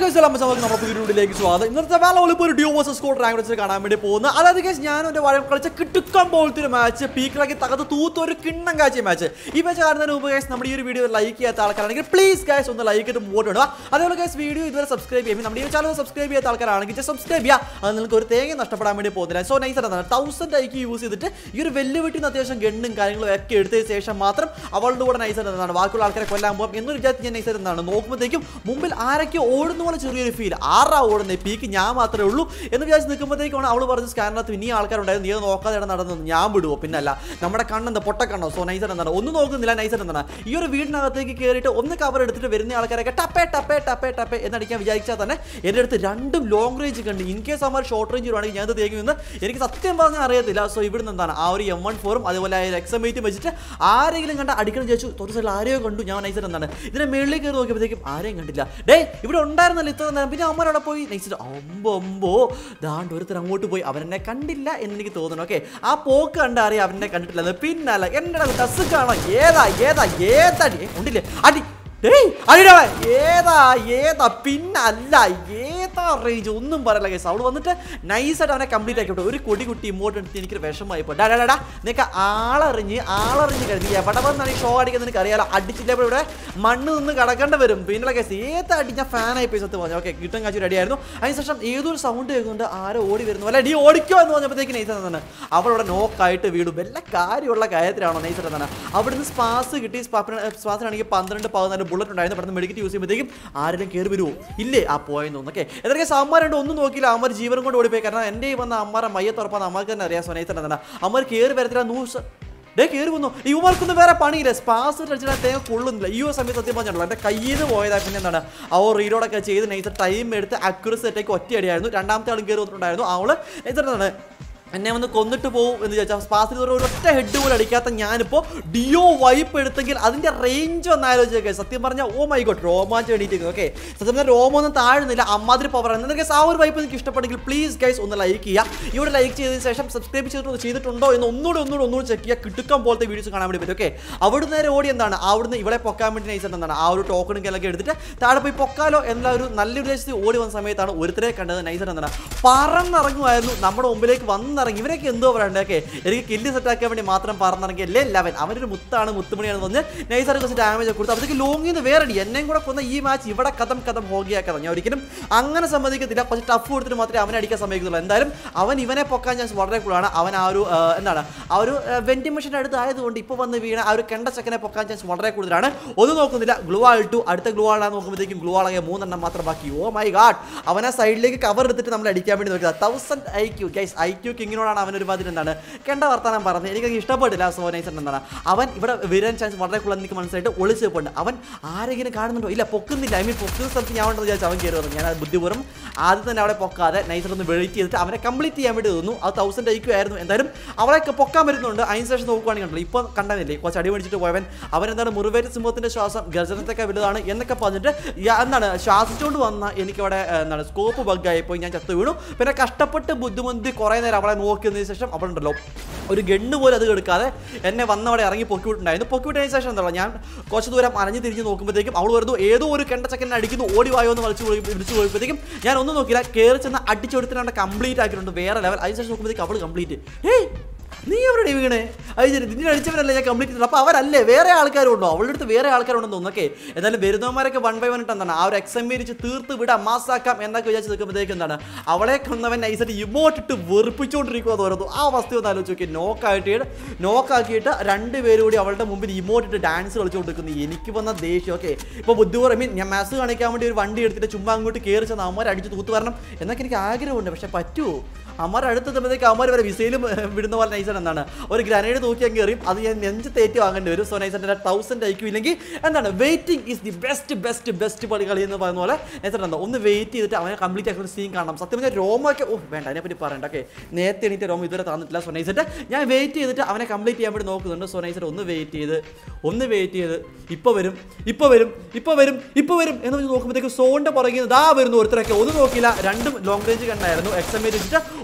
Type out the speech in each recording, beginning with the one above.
Guys എല്ലാം നമുക്ക് നമ്മുടെ പുതിയ വീഡിയോയിലേക്ക് സ്വാഗതം ഇന്നത്തെ വേല ഇപ്പോൾ ഒരു ഡ്യൂ വേഴ്സസ് സ്കോർ റാങ്ക് വെച്ച് കാണാൻ വേണ്ടി പോകുന്നത് അതായത് ഗൈസ് ഞാൻ എൻ്റെ വഴം കളിച്ച കിട്ടുക്കം പോലത്തെ ഒരു മാച്ച് പീക്കിലാക്കി തകർത്ത് തൂത്ത ഒരു കിണ്ണം കാഴ്ച മാച്ച് ഈ മാച്ച് കാണുന്നതിന് മുമ്പ് ഗൈസ് നമ്മുടെ ഈ ഒരു വീഡിയോ ലൈക്ക് ചെയ്യാത്ത ആൾക്കാരാണെങ്കിൽ പ്ലീസ് ഗൈസ് ഒന്ന് ലൈക്ക് ഇട്ട് മുമ്പോട്ട് ഇടുക അതേപോലെ ഗൈസ് വീഡിയോ ഇതുവരെ സബ്സ്ക്രൈബ് ചെയ്യും നമ്മുടെ ഈ ചാനൽ സബ്സ്ക്രൈബ് ചെയ്യാത്ത ആൾക്കാരാണെങ്കിൽ സബ്സ്ക്രൈബ് ചെയ്യുക അത് നിങ്ങൾക്ക് ഒരു തേങ്ങ നഷ്ടപ്പെടാൻ വേണ്ടി പോകുന്നില്ല സോ നൈസ് എന്താണ് തൗസൻഡ് ഐക്ക് യൂസ് ചെയ്തിട്ട് ഈ ഒരു വെല്ലുവിട്ടിൽ നിന്ന് അത്യാവശ്യം ഗണ്ണും കാര്യങ്ങളും ഒക്കെ എടുത്തതിന് ശേഷം മാത്രം അവളുടെ കൂടെ നൈസ് എന്താണ് ബാക്കിയുള്ള ആൾക്കാരെ കൊല്ലാൻ പോകും എന്നൊരു വിചാരിച്ച് ഞാൻ നൈസ് എന്താണ് നോക്കുമ്പോഴത്തേക്കും മുമ്പിൽ ആരൊക്കെ ഓടുന്ന പോലെ ചെറിയൊരു ഫീൽ ആറാ ഓടുന്നത് പീക്ക് ഞാൻ മാത്രമേ ഉള്ളൂ എന്ന് വിചാരിച്ച് നിൽക്കുമ്പോഴത്തേക്കാണ് അവൾ പറഞ്ഞ സ്കാനകത്ത് ഇനി ആൾക്കാരുണ്ടായിരുന്നു നീ അത് നോക്കാതെ ഇവിടെ നടന്നത് ഞാൻ വിടുവോ പിന്നല്ല നമ്മുടെ കണ്ണെന്താ പൊട്ടക്കണ്ണോ സോ നൈസർ എന്താണ് ഒന്നും നോക്കുന്നില്ല നൈസർ എന്താണ് ഈ ഒരു വീടിനകത്തേക്ക് കയറിയിട്ട് ഒന്ന് കവർ എടുത്തിട്ട് വരുന്ന ആൾക്കാരൊക്കെ ടപ്പേ ടപ്പേ ടപ്പേ ടപ്പേ എന്നടിക്കാൻ വിചാരിച്ചാൽ തന്നെ എൻ്റെ അടുത്ത് രണ്ടും ലോങ് റേഞ്ച് കണ്ട് ഇൻ കേസ് അവർ ഷോർട്ട് റേഞ്ച് വരുവാണെങ്കിൽ ഞാൻ ഇത് തേക്കുമെന്ന് എനിക്ക് സത്യം പറഞ്ഞാൽ അറിയത്തില്ല സോ ഇവിടുന്ന് എന്താണ് ആ ഒരു എം വൺ ഫോറും അതേപോലെ ആ ഒരു എക്സം എയ്റ്റും വെച്ചിട്ട് ആരെങ്കിലും കണ്ട അടിക്കണം ചോദിച്ചു തൊട്ട് സൈഡിൽ ആരെയോ കണ്ടു ഞാൻ നൈസർ എന്താണ് ഇതിനെ മേളിലേക്ക് കയറി നോക്കിയപ്പോഴത്തേക്കും ആരെയും കണ്ടില്ല ഡേ ഇവിടെ ഉണ്ടായിരുന്നല്ലോ ഇത്ര നേരം പിന്നെ അമ്മ അവിടെ പോയി നെക്സ്റ്റ് അമ്പോ അമ്പോ ദാണ്ട് ഒരുത്തർ അങ്ങോട്ട് പോയി അവരെന്നെ കണ്ടില്ല എന്ന് എനിക്ക് തോന്നുന്നു ഓക്കെ ആ പോക്ക് കണ്ട അറിയാം അവനെ കണ്ടിട്ടില്ല പിന്നല്ല എൻ്റെ ടസ് കാണാം ഏതാ ഏതാ ഏതാ ഡി? ഏ, ഉണ്ടില്ലേ അടി ഡേയ് അടിടാ ഏതാ ഏതാ പിന്നല്ല ഏതാ റേഞ്ച് ഒന്നും പറയല്ല കേസ് അവള് വന്നിട്ട് നൈസായിട്ട് അവനെ കംപ്ലീറ്റ് ആക്കി വിട്ടു ഒരു കൊടി കുട്ടി ഇമോട്ട് എടുത്ത് എനിക്ക് വിഷമമായി പോയി ഡാ ഡാ നിനക്ക് ആളറിഞ്ഞ് ആളറിഞ്ഞ് കഴിഞ്ഞ് എവിടെ വന്നാണ് ഈ ഷോ അടിക്കുന്നത് എനിക്ക് അറിയാലോ അടിച്ചില്ല ഇവിടെ മണ്ണ് നിന്ന് കടക്കേണ്ടി വരും പിന്നെ കേസ് ഏതാ അടി ഞാൻ ഫാനായി പോയി സത്യം പറഞ്ഞു ഓക്കെ കിട്ടും കാച്ചു റെഡിയായിരുന്നു അതിനുശേഷം ഏതൊരു സൗണ്ട് കേൾക്കുന്നുണ്ട് ആരോ ഓടി വരുന്നു അല്ല ഡി ഓടിക്കോ എന്ന് പറഞ്ഞപ്പോഴത്തേക്ക് നൈസ് എന്താണ് അവളവിടെ നോക്കായിട്ട് വീടും വല്ല കാര്യമുള്ള കാര്യത്തിലാണോ നൈസ് എന്താണ് അവിടുന്ന് സ്പാസ് കിട്ടി സ്പാസിനാണെങ്കിൽ പന്ത്രണ്ട് പതിനാല് ബുള്ളറ്റ് ഉണ്ടായിരുന്നു പെട്ടെന്ന് മെഡിക്കറ്റ് യൂസ് ചെയ്യുമ്പോഴത്തേക്കും ആരെങ്കിലും കയറി വരുമോ ഇല്ലേ ആ പോയെന്ന് തോന്നുന്നു ഓക്കെ എന്തൊക്കെ അമ്മമാരുണ്ട് ഒന്നും നോക്കിയില്ല അമ്മ ജീവനം കൊണ്ട് ഓടിപ്പോയി കാരണം എൻ്റെ ഈ വന്ന അമ്മമാരെ മയ്യത്തുറപ്പാന്ന് അമ്മക്ക് തന്നെ അറിയാം സൊനൈസ് എന്താണ് അമ്മ കയറി വരത്തില്ല നൂസ് ഡേ കയറി വന്നു ഇവന്മാർക്കൊന്നും വേറെ പണിയില്ല സ്പാസ് അടിച്ചിട്ട് തേങ്ങ കൊള്ളുന്നില്ല ഈ ഒരു സമയത്ത് സത്യം പറഞ്ഞിട്ടുള്ളൂ എൻ്റെ കയ്യിൽ നിന്ന് പോയതാ പിന്നെ എന്താണ് ആ ഒരു റീലോടൊക്കെ ചെയ്ത് നൈസ് ടൈം എടുത്ത് അക്യുറസി സെറ്റേക്ക് ഒറ്റയടിയായിരുന്നു രണ്ടാമത്തെ ആളും കയറി വന്നിട്ടുണ്ടായിരുന്നു അവള് നൈസ് എന്താണ് എന്നെ വന്ന് കൊന്നിട്ട് പോകും എന്ന് ചോദിച്ചാൽ സ്പാസിൽ ഒരു ഒറ്റ ഹെഡ് പോലും അടിക്കാത്ത ഞാനിപ്പോൾ ഡിയോ വൈപ്പ് എടുത്തെങ്കിൽ അതിൻ്റെ റേഞ്ച് ഒന്ന് ആലോചിച്ചൊക്കെ സത്യം പറഞ്ഞാൽ ഓ മൈ ഗോഡ് രോമാഞ്ചം എണീറ്റ് ഓക്കെ സത്യം പറഞ്ഞാൽ രോമൊന്നും താഴുന്നില്ല അമ്മാതിരി പവർ ആണ് നിങ്ങൾക്ക് ആ ഒരു വൈപ്പ് എനിക്ക് ഇഷ്ടപ്പെട്ടെങ്കിൽ പ്ലീസ് ഗൈസ് ഒന്ന് ലൈക്ക് ചെയ്യുക ഇവിടെ ലൈക്ക് ചെയ്തതിന് ശേഷം സബ്സ്ക്രൈബ് ചെയ്തിട്ട് ചെയ്തിട്ടുണ്ടോ എന്ന് ഒന്നുകൂടെ ഒന്നുകൂടെ ഒന്നുകൂടെ ചെക്ക് ചെയ്യുക കിട്ടുക്കം പോലത്തെ വീഡിയോസ് കാണാൻ വേണ്ടി പറ്റും ഓക്കെ അവിടെ നേരെ ഓടി എന്താണ് അവിടുന്ന് ഇവിടെ പൊക്കാൻ വേണ്ടി നൈസ് എന്താണ് ആ ഒരു ടോക്കണും കല്ലൊക്കെ എടുത്തിട്ട് താഴെ പോയി പൊക്കാലോ എന്ന ഒരു നല്ല ഉദ്ദേശത്തിൽ ഓടി വന്ന സമയത്താണ് ഒരുത്തരെ കണ്ടത് നൈസർ എന്താണ് പറന്നിറങ്ങുമായിരുന്നു നമ്മുടെ മുമ്പിലേക്ക് വന്നിറങ്ങി ഇവരൊക്കെ എന്തോ പറയണ്ടേ ഓക്കെ എനിക്ക് കില്ല് സെറ്റ് ആക്കാൻ വേണ്ടി മാത്രം പറന്നിറങ്ങി അല്ലേ ലെവൻ അവനൊരു മുത്താണ് മുത്തുമണിയാണെന്ന് പറഞ്ഞ് നൈസർ കുറച്ച് ഡാമേജ് ഒക്കെ കൊടുത്തു അപ്പോഴത്തേക്ക് ലോങ്ങിൽ നിന്ന് വേറെ അടി എന്നെയും കൂടെ കൊന്ന ഈ മാച്ച് ഇവിടെ കഥം കഥം ഹോഗിയാക്കാം ഞാൻ ഒരിക്കലും അങ്ങനെ സമ്മതിക്കത്തില്ല കുറച്ച് ടഫ് കൊടുത്തിട്ട് മാത്രമേ അവനെ അടിക്കാൻ സമ്മതിക്കുന്നുള്ളൂ എന്തായാലും അവൻ ഇവനെ പൊക്കാൻ ചാൻസ് വളരെ കൂടുതലാണ് അവൻ ആ ഒരു ആ, എന്താണ് ആ ഒരു വെന്റിമേഷൻ്റെ അടുത്ത് ആയതുകൊണ്ട് ഇപ്പോൾ വന്ന് വീണ ആ ഒരു കെണ്ട ചെക്കനെ പൊക്കാൻ ചാൻസ് വളരെ കൂടുതലാണ് ഒന്നും നോക്കുന്നില്ല ഗ്ലൂ ആൾ ടു അടുത്ത ഗ്ലൂ ആളാന്ന് നോക്കുമ്പോഴത്തേക്കും ഗ്ലൂ ആളായ മൂന്നെണ്ണം മാത്രം ബാക്കി ഓ മൈ ഗാഡ് അവനെ സൈഡിലേക്ക് കവർ എടുത്തിട്ട് നമ്മൾ അടിക്കാൻ വേണ്ടി നോക്കുക thousand I Q guys I Q കിങ്ങിനോടാണ് അവൻ ഒരു മാതിരി എന്താണ് കെണ്ട വർത്താനം പറഞ്ഞത് എനിക്ക് ഇഷ്ടപ്പെട്ടില്ല സോനൈസൺ എന്താണ് അവൻ ഇവിടെ വരാൻ ചാൻസ് വളരെ കൂടുതൽ എനിക്ക് മനസ്സിലായിട്ട് ഒളിച്ച് പോയിട്ടുണ്ട് അവൻ ആരെങ്കിലും കാണുന്നുണ്ടോ ഇല്ല പൊക്കുന്നില്ല ഐ മീൻ പൊക്കുന്ന സ്ഥലത്ത് ഞാൻ ഉണ്ടെന്ന് വിചാരിച്ചു അവൻ കയറി വന്നു ഞാൻ അത് ബുദ്ധിപൂർവ്വം ആദ്യം തന്നെ അവിടെ പൊക്കാതെ നൈസർ ഒന്ന് വെയിറ്റ് ചെയ്തിട്ട് അവനെ കംപ്ലീറ്റ് ചെയ്യാൻ വേണ്ടി തോന്നുന്നു അത് തൗസൻഡ് ഐക്യു ആയിരുന്നു എന്തായാലും അവളെ പൊക്കാൻ വരുന്നുണ്ട് അതിന് ശേഷം നോക്കുവാണെങ്കിൽ കണ്ടല്ലോ ഇപ്പോൾ കണ്ടതില്ലേ കുറച്ച് അടി മേടിച്ചിട്ട് പോയവൻ അവൻ എന്താണ് മുറിവേറ്റ് സിംഹത്തിന്റെ ശ്വാസം ഗർജനത്തൊക്കെ വലുതാണ് എന്നൊക്കെ പറഞ്ഞിട്ട് യാ- എന്താണ് ശ്വാസിച്ചുകൊണ്ട് വന്ന എനിക്കവിടെ ഏഹ്, എന്താണ് സ്കോപ്പ് ബഗ്ഗായി പോയി ഞാൻ ചത്തു വീണു പിന്നെ കഷ്ടപ്പെട്ട് ബുദ്ധിമുട്ടി കുറേ നേരം അവളെ നോക്കിയതിന് ശേഷം അവളുണ്ടല്ലോ ഒരു ഗണ്ണ് പോലും അത് എടുക്കാതെ എന്നെ വന്നവിടെ ഇറങ്ങി പൊക്കി വിട്ടുണ്ടായിരുന്നു പൊക്കി വിട്ടതിന് ശേഷം എന്താ ഞാൻ കുറച്ച് ദൂരം അലഞ്ഞു തിരിഞ്ഞ് നോക്കുമ്പോഴത്തേക്കും അവൾ വരുന്നു ഏതോ ഒരു കെണ്ട ചക്കനെ അടിക്കുന്നു ഓടി വായോ എന്ന് വിളിച്ച് പോയി- വിളിച്ച് പോയപ്പോഴത്തേക്കും ഞാൻ ഒന്നും നോക്കിയില്ല കയറി ചെന്ന് അടിച്ചെടുത്തിനാണ്ട് കംപ്ലീറ്റ് ആക്കിയിട്ടുണ്ട് വേറെ ലെവൽ അതിനുശേഷം നോക്കുമ്പോഴത്തേക്ക് അവൾ കംപ്ലീറ്റ് ഏയ് നീ എവിടെ വീണേ അത് ശരി നിന്നെ അടിച്ചവരല്ലേ ഞാൻ കംപ്ലീറ്റ് ചെയ്തത് അപ്പോൾ അവരല്ലേ വേറെ ആൾക്കാരും ഉണ്ടോ അവളുടെ അടുത്ത് വേറെ ആൾക്കാരുണ്ടെന്ന് തോന്നുന്നൊക്കെ എന്തായാലും വരുന്നവന്മാരൊക്കെ വൺ ബൈ വൺ ഇട്ട് എന്താണ് ആ ഒരു എക്സാം മേരിച്ച് തീർത്ത് വിടാം മാസാക്കാം എന്നൊക്കെ വിചാരിച്ച് നിൽക്കുമ്പോഴത്തേക്ക് എന്താണ് അവളെ കൊന്നവൻ നൈസായിട്ട് ഇമോട്ടിട്ട് വെറുപ്പിച്ചുകൊണ്ടിരിക്കുക തോന്നുന്നു ആ വസ്തു ഒന്ന് ആലോചിച്ച് നോക്കി നോക്കായിട്ട് നോക്കാക്കിയിട്ട് രണ്ടുപേരും കൂടി അവളുടെ മുമ്പിൽ ഇമോട്ടിട്ട് ഡാൻസ് കളിച്ചുകൊണ്ടിരിക്കുന്നു എനിക്ക് വന്ന ദേഷ്യം ഓക്കെ ഇപ്പോൾ ബുദ്ധിപൂർവ്വം മീൻ ഞാൻ മാസ് കാണിക്കാൻ വേണ്ടി ഒരു വണ്ടി എടുത്തിട്ട് ചുമ്മാ അങ്ങോട്ട് കയറി ചെന്ന് അമ്മമാർ അടിച്ച് തൂത്ത് വരണം എന്നൊക്കെ എനിക്ക് ആഗ്രഹമുണ്ട് പക്ഷെ പറ്റുമോ അമ്മമാർ അടുത്തെത്തുമ്പോഴത്തേക്ക് അമ്മമാർ വരെ വിസയിലും വിടുന്ന പോലെ നൈസൺ എന്താണ് ഒരു ഗ്രനേഡ് തൂക്കി അങ്ങ് എറിയും അത് ഞാൻ നെഞ്ച് തേറ്റി വാങ്ങേണ്ടി വരും സോ നൈസൻ്റെ തൗസൻഡ് ഐക്യൂ ഇല്ലെങ്കിൽ എന്താണ് waiting is the best best best പണി കളി എന്ന് പറയുന്ന പോലെ നൈസൺ എന്താ ഒന്ന് വെയിറ്റ് ചെയ്തിട്ട് അവനെ കംപ്ലീറ്റ് ആക്കുന്ന സീൻ കാണണം സത്യം പറഞ്ഞാൽ രോമൊക്കെ ഓ വേണ്ട അതിനെപ്പറ്റി പറയണ്ട ഓക്കെ നേരത്തെ എണീറ്റ് രോമം ഇതുവരെ തന്നിട്ടില്ല സോ നൈസറ്റ് ഞാൻ വെയിറ്റ് ചെയ്തിട്ട് അവനെ കംപ്ലീറ്റ് ചെയ്യാൻ വേണ്ടി നോക്കുന്നുണ്ട് സോ നൈസറ്റ് ഒന്ന് വെയിറ്റ് ചെയ്ത് ഒന്ന് വെയിറ്റ് ചെയ്ത് ഇപ്പോൾ വരും ഇപ്പോൾ വരും ഇപ്പോൾ വരും ഇപ്പോൾ വരും എന്ന് പറഞ്ഞ് നോക്കുമ്പോഴത്തേക്ക് സോണിൻ്റെ പുറകിൽ നിന്ന് ദാ വരുന്നു ഒരുത്തരൊക്കെ ഒന്നും നോക്കിയില്ല രണ്ടും ലോങ് റേഞ്ച് കണ്ടായിരുന്നു എക്സം വെച്ചിട്ട്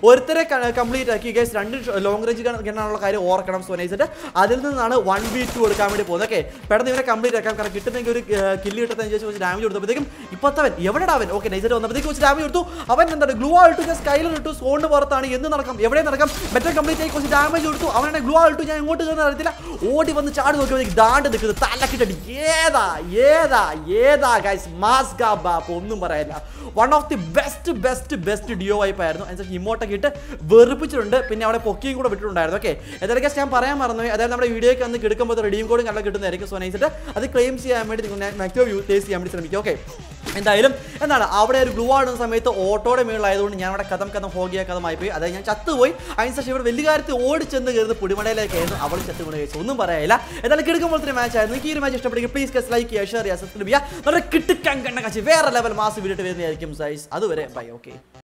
ഒരുത്തരെ കംപ്ലീറ്റ് ആക്കി ഗൈസ് രണ്ട് ലോങ് റേഞ്ച് ഗണ്ണാനുള്ള കാര്യം ഓർക്കണം സോ നൈസിട്ട് അതിൽ നിന്നാണ് വൺ ബി ടു എടുക്കാൻ വേണ്ടി പോകുന്നത് ഓക്കെ പെട്ടെന്ന് ഇവരെ കംപ്ലീറ്റ് ആക്കാം കാരണം കിട്ടുന്നെങ്കിൽ ഒരു കില്ല് കിട്ടുന്ന ശേഷം കുറച്ച് ഡാമേജ് കൊടുത്തപ്പോഴത്തേക്കും ഇപ്പത്തവൻ എവിടെയാണ് അവൻ ഓക്കെ നൈസിട്ട് വന്നപ്പോഴത്തേക്ക് കുറച്ച് ഡാമേജ് കൊടുത്തു അവൻ എന്താണ് ഗ്ലൂ ആൾട്ടു ഞാൻ സ്കൈലിൽ ഇട്ടു സോണിന് പുറത്താണ് എന്ന് നടക്കാം എവിടെ നടക്കാം മറ്റേ കംപ്ലീറ്റ് ആയി കുറച്ച് ഡാമേജ് കൊടുത്തു അവനെ ഗ്ലൂ ആൾട്ടു ഞാൻ ഇങ്ങോട്ട് കയറുന്ന അറിയത്തില്ല ഓടി വന്ന് ചാടി നോക്കിയപ്പോഴത്തേക്ക് ദാണ്ട് നിൽക്കുന്നത് തലക്കിട്ടടി ഏതാ ഏതാ ഏതാ ഗൈസ് മാസ് ബാപ്പ് ഒന്നും പറയാനില്ല one of the best best best duo wipe ആയിരുന്നു അതിനനുസരിച്ച് ഇമോട്ടൊക്കെ ഇട്ട് വെറുപ്പിച്ചിട്ടുണ്ട് പിന്നെ അവിടെ പൊക്കിയും കൂടെ വിട്ടിട്ടുണ്ടായിരുന്നു ഓക്കെ ഏതായാലും guys ഞാൻ പറയാൻ മറന്നു അതായത് നമ്മുടെ വീഡിയോയ്ക്ക് വന്ന് കിടക്കുമ്പോൾ റെഡിയും കോഡും കണ്ട കിട്ടുന്നതായിരിക്കും സോ നൈസിട്ട് അത് ക്ലെയിം ചെയ്യാൻ വേണ്ടി നിങ്ങൾ മാക്സിമം യൂസ് ചെയ്യാൻ വേണ്ടി ശ്രമിക്കുക ഓക്കെ എന്തായാലും എന്താണ് അവിടെ ഒരു ഗ്ലൂ ആടുന്ന സമയത്ത് ഓട്ടോയുടെ മേളിലായതുകൊണ്ട് ഞാൻ അവിടെ കഥം കഥം ഹോഗിയ കഥമായി പോയി അതായത് ഞാൻ ചത്തുപോയി അതിനുശേഷം ഇവിടെ വലിയ കാര്യത്തിൽ ഓടിച്ചെന്ന് കയറുന്ന പുടിമടയിലേക്കായിരുന്നു അവൾ ചത്തുകൊണ്ട് കഴിച്ചു ഒന്നും പറയാനില്ല എന്തായാലും കിടക്കുമ്പോഴത്തെ മാച്ച് ആയിരുന്നു എനിക്ക് ഈ ഒരു മാച്ച് ഇഷ്ടപ്പെടുമെങ്കിൽ പ്ലീസ് കസ് ലൈക്ക് ചെയ്യുക ഷെയർ ചെയ്യുക സബ്സ്ക്രൈബ് ചെയ്യുക നമ്മുടെ കിട്ടുക്കാൻ കണ്ട കാശ് വേറെ ലെവൽ മാസ് വീഡിയോ വരുന്നതായിരിക്കും സൈസ് അതുവരെ ബൈ ഓക്കെ